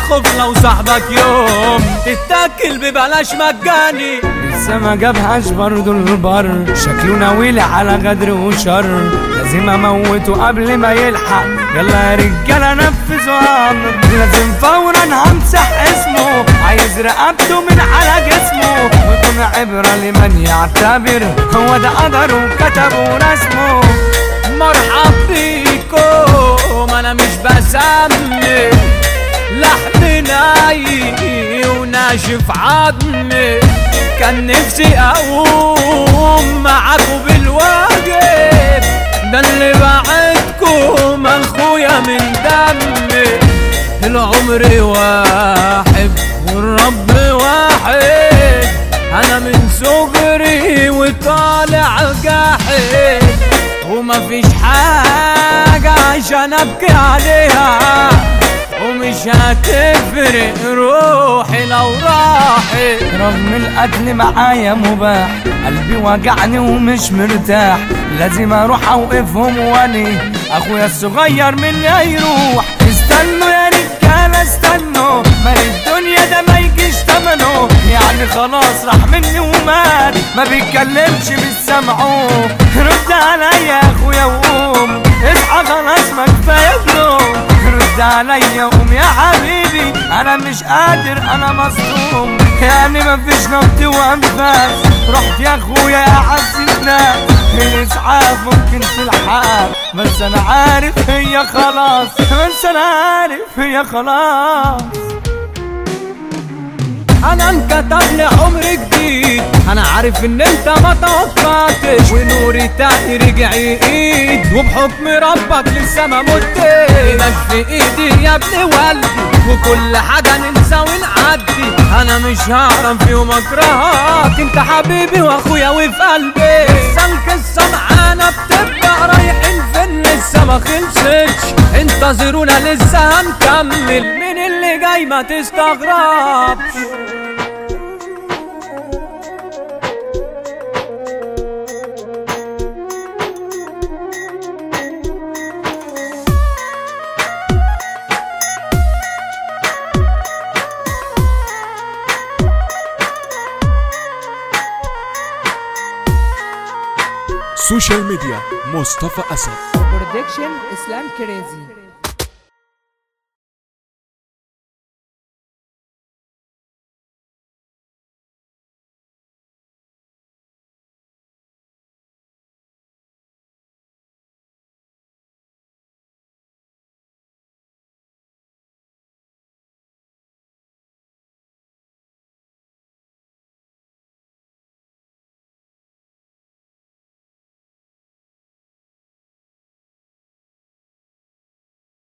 الخوف لو صاحبك يوم تتاكل ببلاش مجاني لسه ما جابهاش برضو البر شكله ناويل على غدر وشر لازم اموته قبل ما يلحق يلا يا رجاله نفذوا امر لازم فورا همسح اسمه عايز رقبته من على جسمه ويكون عبره لمن يعتبر هو ده قدره وكتبه ورسمه مرحب بيكم انا مش بسمي لحم ناي وناشف عظمي كان نفسي اقوم معاكم بالواجب ده اللي بعدكم اخويا من دمي العمر واحد والرب واحد انا من صغري وطالع جاحد ومفيش حاجة عشان ابكي عليها ومش هتفرق روحي لو راحت رغم القتل معايا مباح قلبي وجعني ومش مرتاح لازم اروح اوقفهم واني اخويا الصغير مني هيروح استنوا يا رجاله استنوا مال الدنيا ده ما يجيش تمنه يعني خلاص راح مني ومات ما بيتكلمش مش سامعه رد عليا يا اخويا وقوم اصحى خلاص ما كفايه نوم رد عليا قوم يا حبيبي انا مش قادر انا مصدوم يعني مفيش نبض وانفاس رحت يا اخويا يا عز الناس الاسعاف ممكن تلحق بس انا عارف هي خلاص بس انا عارف هي خلاص انا انكتب لي عمر جديد انا عارف ان انت ما توقعتش ونوري تاني رجع ايد وبحكم ربك لسه ما متش ايدك في ايدي يا ابن والدي وكل حاجة ننسى ونعدي انا مش هعرف في يوم اكرهك انت حبيبي واخويا وفي قلبي لسه القصة معانا بتبقى رايحين فين لسه ما خلصتش انتظرونا لسه هنكمل من اللي جاي ما تستغربش سوشيال ميديا مصطفى أسد برودكشن اسلام كريزي